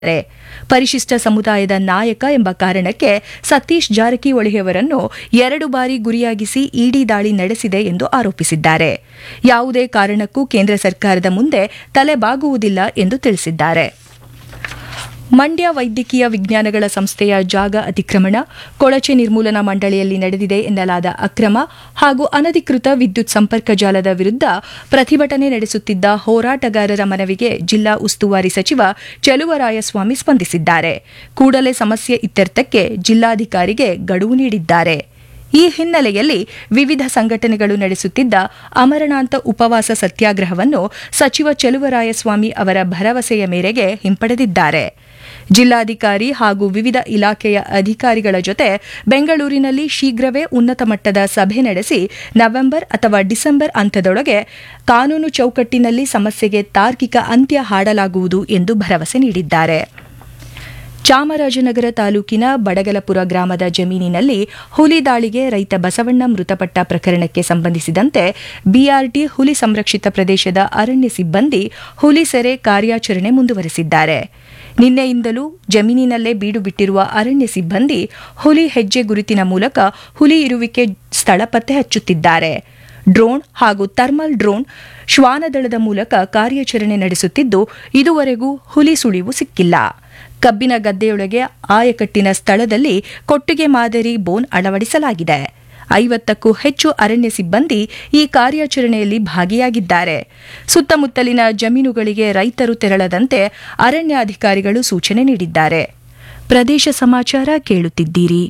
ಪರಿಶಿಷ್ಟ ಸಮುದಾಯದ ನಾಯಕ ಎಂಬ ಕಾರಣಕ್ಕೆ ಸತೀಶ್ ಜಾರಕಿಹೊಳಿಯವರನ್ನು ಎರಡು ಬಾರಿ ಗುರಿಯಾಗಿಸಿ ಇಡಿ ದಾಳಿ ನಡೆಸಿದೆ ಎಂದು ಆರೋಪಿಸಿದ್ದಾರೆ ಯಾವುದೇ ಕಾರಣಕ್ಕೂ ಕೇಂದ್ರ ಸರ್ಕಾರದ ಮುಂದೆ ತಲೆಬಾಗುವುದಿಲ್ಲ ಎಂದು ತಿಳಿಸಿದ್ದಾರೆ ಮಂಡ್ಯ ವೈದ್ಯಕೀಯ ವಿಜ್ಞಾನಗಳ ಸಂಸ್ಥೆಯ ಜಾಗ ಅತಿಕ್ರಮಣ ಕೊಳಚೆ ನಿರ್ಮೂಲನಾ ಮಂಡಳಿಯಲ್ಲಿ ನಡೆದಿದೆ ಎನ್ನಲಾದ ಅಕ್ರಮ ಹಾಗೂ ಅನಧಿಕೃತ ವಿದ್ಯುತ್ ಸಂಪರ್ಕ ಜಾಲದ ವಿರುದ್ಧ ಪ್ರತಿಭಟನೆ ನಡೆಸುತ್ತಿದ್ದ ಹೋರಾಟಗಾರರ ಮನವಿಗೆ ಜಿಲ್ಲಾ ಉಸ್ತುವಾರಿ ಸಚಿವ ಚೆಲುವರಾಯಸ್ವಾಮಿ ಸ್ಪಂದಿಸಿದ್ದಾರೆ ಕೂಡಲೇ ಸಮಸ್ಯೆ ಇತ್ಯರ್ಥಕ್ಕೆ ಜಿಲ್ಲಾಧಿಕಾರಿಗೆ ಗಡುವು ನೀಡಿದ್ದಾರೆ ಈ ಹಿನ್ನೆಲೆಯಲ್ಲಿ ವಿವಿಧ ಸಂಘಟನೆಗಳು ನಡೆಸುತ್ತಿದ್ದ ಅಮರಣಾಂತ ಉಪವಾಸ ಸತ್ಯಾಗ್ರಹವನ್ನು ಸಚಿವ ಚೆಲುವರಾಯಸ್ವಾಮಿ ಅವರ ಭರವಸೆಯ ಮೇರೆಗೆ ಹಿಂಪಡೆದಿದ್ದಾರೆ ಜಿಲ್ಲಾಧಿಕಾರಿ ಹಾಗೂ ವಿವಿಧ ಇಲಾಖೆಯ ಅಧಿಕಾರಿಗಳ ಜೊತೆ ಬೆಂಗಳೂರಿನಲ್ಲಿ ಶೀಘ್ರವೇ ಉನ್ನತ ಮಟ್ಟದ ಸಭೆ ನಡೆಸಿ ನವೆಂಬರ್ ಅಥವಾ ಡಿಸೆಂಬರ್ ಅಂತ್ಯದೊಳಗೆ ಕಾನೂನು ಚೌಕಟ್ಟಿನಲ್ಲಿ ಸಮಸ್ಯೆಗೆ ತಾರ್ಕಿಕ ಅಂತ್ಯ ಹಾಡಲಾಗುವುದು ಎಂದು ಭರವಸೆ ನೀಡಿದ್ದಾರೆ ಚಾಮರಾಜನಗರ ತಾಲೂಕಿನ ಬಡಗಲಪುರ ಗ್ರಾಮದ ಜಮೀನಿನಲ್ಲಿ ಹುಲಿ ದಾಳಿಗೆ ರೈತ ಬಸವಣ್ಣ ಮೃತಪಟ್ಟ ಪ್ರಕರಣಕ್ಕೆ ಸಂಬಂಧಿಸಿದಂತೆ ಬಿಆರ್ಟಿ ಹುಲಿ ಸಂರಕ್ಷಿತ ಪ್ರದೇಶದ ಅರಣ್ಯ ಸಿಬ್ಬಂದಿ ಹುಲಿ ಸೆರೆ ಕಾರ್ಯಾಚರಣೆ ಮುಂದುವರೆಸಿದ್ದಾರೆ ನಿನ್ನೆಯಿಂದಲೂ ಜಮೀನಿನಲ್ಲೇ ಬೀಡು ಬಿಟ್ಟಿರುವ ಅರಣ್ಯ ಸಿಬ್ಬಂದಿ ಹುಲಿ ಹೆಜ್ಜೆ ಗುರುತಿನ ಮೂಲಕ ಹುಲಿ ಇರುವಿಕೆ ಸ್ಥಳ ಪತ್ತೆ ಹಚ್ಚುತ್ತಿದ್ದಾರೆ ಡ್ರೋನ್ ಹಾಗೂ ಥರ್ಮಲ್ ಡ್ರೋನ್ ಶ್ವಾನದಳದ ಮೂಲಕ ಕಾರ್ಯಾಚರಣೆ ನಡೆಸುತ್ತಿದ್ದು ಇದುವರೆಗೂ ಹುಲಿ ಸುಳಿವು ಸಿಕ್ಕಿಲ್ಲ ಕಬ್ಬಿನ ಗದ್ದೆಯೊಳಗೆ ಆಯಕಟ್ಟಿನ ಸ್ಥಳದಲ್ಲಿ ಕೊಟ್ಟಿಗೆ ಮಾದರಿ ಬೋನ್ ಅಳವಡಿಸಲಾಗಿದೆ ಐವತ್ತಕ್ಕೂ ಹೆಚ್ಚು ಅರಣ್ಯ ಸಿಬ್ಬಂದಿ ಈ ಕಾರ್ಯಾಚರಣೆಯಲ್ಲಿ ಭಾಗಿಯಾಗಿದ್ದಾರೆ ಸುತ್ತಮುತ್ತಲಿನ ಜಮೀನುಗಳಿಗೆ ರೈತರು ತೆರಳದಂತೆ ಅರಣ್ಯ ಅಧಿಕಾರಿಗಳು ಸೂಚನೆ ನೀಡಿದ್ದಾರೆ ಪ್ರದೇಶ ಸಮಾಚಾರ ಕೇಳುತ್ತಿದ್ದೀರಿ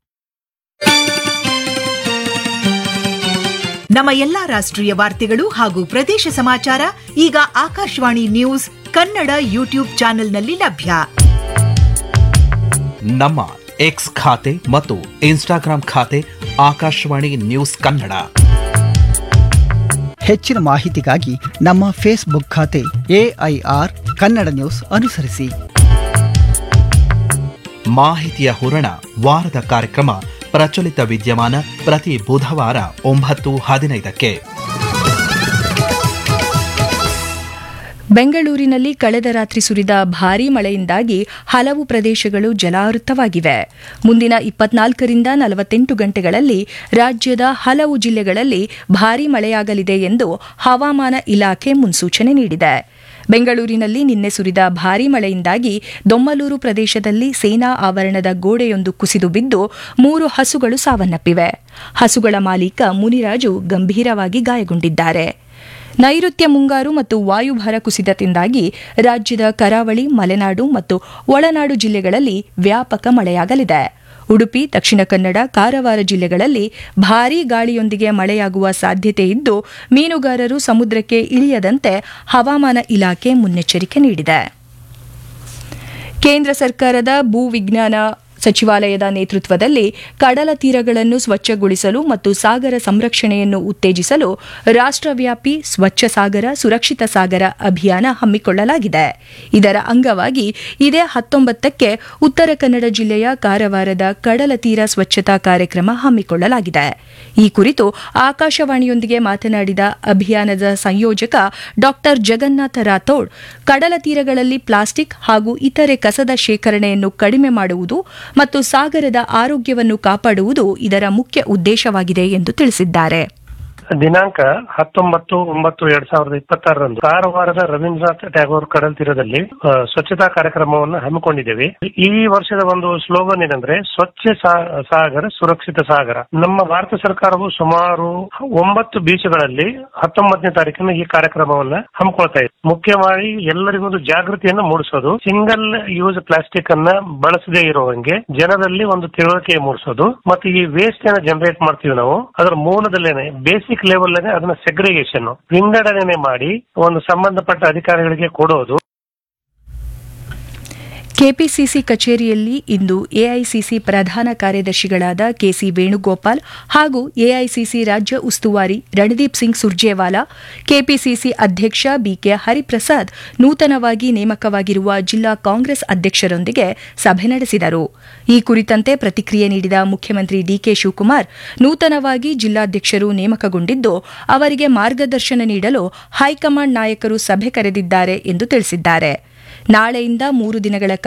ನಮ್ಮ ಎಲ್ಲಾ ರಾಷ್ಟ್ರೀಯ ವಾರ್ತೆಗಳು ಹಾಗೂ ಪ್ರದೇಶ ಸಮಾಚಾರ ಈಗ ಆಕಾಶವಾಣಿ ನ್ಯೂಸ್ ಕನ್ನಡ ಯೂಟ್ಯೂಬ್ ಚಾನೆಲ್ನಲ್ಲಿ ಲಭ್ಯ ನಮ್ಮ ಎಕ್ಸ್ ಖಾತೆ ಮತ್ತು ಇನ್ಸ್ಟಾಗ್ರಾಂ ಖಾತೆ ಆಕಾಶವಾಣಿ ನ್ಯೂಸ್ ಕನ್ನಡ ಹೆಚ್ಚಿನ ಮಾಹಿತಿಗಾಗಿ ನಮ್ಮ ಫೇಸ್ಬುಕ್ ಖಾತೆ ಎಐಆರ್ ಕನ್ನಡ ನ್ಯೂಸ್ ಅನುಸರಿಸಿ ಮಾಹಿತಿಯ ಹೂರಣ ವಾರದ ಕಾರ್ಯಕ್ರಮ ಪ್ರಚಲಿತ ವಿದ್ಯಮಾನ ಪ್ರತಿ ಬುಧವಾರ ಒಂಬತ್ತು ಹದಿನೈದಕ್ಕೆ ಬೆಂಗಳೂರಿನಲ್ಲಿ ಕಳೆದ ರಾತ್ರಿ ಸುರಿದ ಭಾರೀ ಮಳೆಯಿಂದಾಗಿ ಹಲವು ಪ್ರದೇಶಗಳು ಜಲಾವೃತವಾಗಿವೆ ಮುಂದಿನ ಇಪ್ಪತ್ನಾಲ್ಕರಿಂದ ನಲವತ್ತೆಂಟು ಗಂಟೆಗಳಲ್ಲಿ ರಾಜ್ಯದ ಹಲವು ಜಿಲ್ಲೆಗಳಲ್ಲಿ ಭಾರೀ ಮಳೆಯಾಗಲಿದೆ ಎಂದು ಹವಾಮಾನ ಇಲಾಖೆ ಮುನ್ಸೂಚನೆ ನೀಡಿದೆ ಬೆಂಗಳೂರಿನಲ್ಲಿ ನಿನ್ನೆ ಸುರಿದ ಭಾರೀ ಮಳೆಯಿಂದಾಗಿ ದೊಮ್ಮಲೂರು ಪ್ರದೇಶದಲ್ಲಿ ಸೇನಾ ಆವರಣದ ಗೋಡೆಯೊಂದು ಕುಸಿದು ಬಿದ್ದು ಮೂರು ಹಸುಗಳು ಸಾವನ್ನಪ್ಪಿವೆ ಹಸುಗಳ ಮಾಲೀಕ ಮುನಿರಾಜು ಗಂಭೀರವಾಗಿ ಗಾಯಗೊಂಡಿದ್ದಾರೆ ನೈಋತ್ಯ ಮುಂಗಾರು ಮತ್ತು ವಾಯುಭಾರ ಕುಸಿತದಿಂದಾಗಿ ರಾಜ್ಯದ ಕರಾವಳಿ ಮಲೆನಾಡು ಮತ್ತು ಒಳನಾಡು ಜಿಲ್ಲೆಗಳಲ್ಲಿ ವ್ಯಾಪಕ ಮಳೆಯಾಗಲಿದೆ ಉಡುಪಿ ದಕ್ಷಿಣ ಕನ್ನಡ ಕಾರವಾರ ಜಿಲ್ಲೆಗಳಲ್ಲಿ ಭಾರೀ ಗಾಳಿಯೊಂದಿಗೆ ಮಳೆಯಾಗುವ ಸಾಧ್ಯತೆ ಇದ್ದು ಮೀನುಗಾರರು ಸಮುದ್ರಕ್ಕೆ ಇಳಿಯದಂತೆ ಹವಾಮಾನ ಇಲಾಖೆ ಮುನ್ನೆಚ್ಚರಿಕೆ ನೀಡಿದೆ ಕೇಂದ್ರ ಸರ್ಕಾರದ ಭೂ ವಿಜ್ಞಾನ ಸಚಿವಾಲಯದ ನೇತೃತ್ವದಲ್ಲಿ ಕಡಲ ತೀರಗಳನ್ನು ಸ್ವಚ್ಛಗೊಳಿಸಲು ಮತ್ತು ಸಾಗರ ಸಂರಕ್ಷಣೆಯನ್ನು ಉತ್ತೇಜಿಸಲು ರಾಷ್ಟ್ರವ್ಯಾಪಿ ಸ್ವಚ್ಛ ಸಾಗರ ಸುರಕ್ಷಿತ ಸಾಗರ ಅಭಿಯಾನ ಹಮ್ಮಿಕೊಳ್ಳಲಾಗಿದೆ ಇದರ ಅಂಗವಾಗಿ ಇದೇ ಹತ್ತೊಂಬತ್ತಕ್ಕೆ ಉತ್ತರ ಕನ್ನಡ ಜಿಲ್ಲೆಯ ಕಾರವಾರದ ಕಡಲ ತೀರ ಸ್ವಚ್ಛತಾ ಕಾರ್ಯಕ್ರಮ ಹಮ್ಮಿಕೊಳ್ಳಲಾಗಿದೆ ಈ ಕುರಿತು ಆಕಾಶವಾಣಿಯೊಂದಿಗೆ ಮಾತನಾಡಿದ ಅಭಿಯಾನದ ಸಂಯೋಜಕ ಡಾ ಜಗನ್ನಾಥ ರಾಥೋಡ್ ಕಡಲ ತೀರಗಳಲ್ಲಿ ಪ್ಲಾಸ್ಟಿಕ್ ಹಾಗೂ ಇತರೆ ಕಸದ ಶೇಖರಣೆಯನ್ನು ಕಡಿಮೆ ಮಾಡುವುದು ಮತ್ತು ಸಾಗರದ ಆರೋಗ್ಯವನ್ನು ಕಾಪಾಡುವುದು ಇದರ ಮುಖ್ಯ ಉದ್ದೇಶವಾಗಿದೆ ಎಂದು ತಿಳಿಸಿದ್ದಾರೆ ದಿನಾಂಕ ಹತ್ತೊಂಬತ್ತು ಒಂಬತ್ತು ಎರಡ್ ಸಾವಿರದ ಇಪ್ಪತ್ತಾರರಂದು ಕಾರವಾರದ ರವೀಂದ್ರನಾಥ್ ಟ್ಯಾಗೋರ್ ಕಡಲ್ ತೀರದಲ್ಲಿ ಆ, ಸ್ವಚ್ಛತಾ ಕಾರ್ಯಕ್ರಮವನ್ನು ಹಮ್ಮಿಕೊಂಡಿದ್ದೇವೆ ಈ ವರ್ಷದ ಒಂದು ಸ್ಲೋಗನ್ ಏನಂದ್ರೆ ಸ್ವಚ್ಛ ಸಾ- ಸಾಗರ ಸುರಕ್ಷಿತ ಸಾಗರ ನಮ್ಮ ಭಾರತ ಸರ್ಕಾರವು ಸುಮಾರು ಒಂಬತ್ತು ಬೀಚ್ಗಳಲ್ಲಿ ಹತ್ತೊಂಬತ್ತನೇ ತಾರೀಕಿನ ಈ ಕಾರ್ಯಕ್ರಮವನ್ನ ಹಮ್ಮಿಕೊಳ್ತಾ ಇದೆ ಮುಖ್ಯವಾಗಿ ಎಲ್ಲರಿಗೂ ಒಂದು ಜಾಗೃತಿಯನ್ನು ಮೂಡಿಸೋದು ಸಿಂಗಲ್ ಯೂಸ್ ಪ್ಲಾಸ್ಟಿಕ್ ಅನ್ನ ಬಳಸದೇ ಇರುವಂಗೆ ಜನರಲ್ಲಿ ಒಂದು ತಿಳುವಳಿಕೆ ಮೂಡಿಸೋದು ಮತ್ತು ಈ ವೇಸ್ಟ್ ಅನ್ನ ಜನರೇಟ್ ಮಾಡ್ತೀವಿ ನಾವು ಅದರ ಮೂಲದಲ್ಲೇನೆ ಬೇಸಿಕ್ ಲೆವೆಲ್ ಅದನ್ನ ಸೆಗ್ರಿಗೇಷನ್ ವಿಂಗಡಣೆ ಮಾಡಿ ಒಂದು ಸಂಬಂಧಪಟ್ಟ ಅಧಿಕಾರಿಗಳಿಗೆ ಕೊಡೋದು ಕೆಪಿಸಿಸಿ ಕಚೇರಿಯಲ್ಲಿ ಇಂದು ಎಐಸಿಸಿ ಪ್ರಧಾನ ಕಾರ್ಯದರ್ಶಿಗಳಾದ ಕೆಸಿ ವೇಣುಗೋಪಾಲ್ ಹಾಗೂ ಎಐಸಿಸಿ ರಾಜ್ಯ ಉಸ್ತುವಾರಿ ರಣದೀಪ್ ಸಿಂಗ್ ಸುರ್ಜೇವಾಲಾ ಕೆಪಿಸಿಸಿ ಅಧ್ಯಕ್ಷ ಬಿಕೆ ಹರಿಪ್ರಸಾದ್ ನೂತನವಾಗಿ ನೇಮಕವಾಗಿರುವ ಜಿಲ್ಲಾ ಕಾಂಗ್ರೆಸ್ ಅಧ್ಯಕ್ಷರೊಂದಿಗೆ ಸಭೆ ನಡೆಸಿದರು ಈ ಕುರಿತಂತೆ ಪ್ರತಿಕ್ರಿಯೆ ನೀಡಿದ ಮುಖ್ಯಮಂತ್ರಿ ಡಿಕೆ ಶಿವಕುಮಾರ್ ನೂತನವಾಗಿ ಜಿಲ್ಲಾಧ್ಯಕ್ಷರು ನೇಮಕಗೊಂಡಿದ್ದು ಅವರಿಗೆ ಮಾರ್ಗದರ್ಶನ ನೀಡಲು ಹೈಕಮಾಂಡ್ ನಾಯಕರು ಸಭೆ ಕರೆದಿದ್ದಾರೆ ಎಂದು ತಿಳಿಸಿದ್ದಾರೆ ನಾಳೆಯಿಂದ ಮೂರು ದಿನಗಳ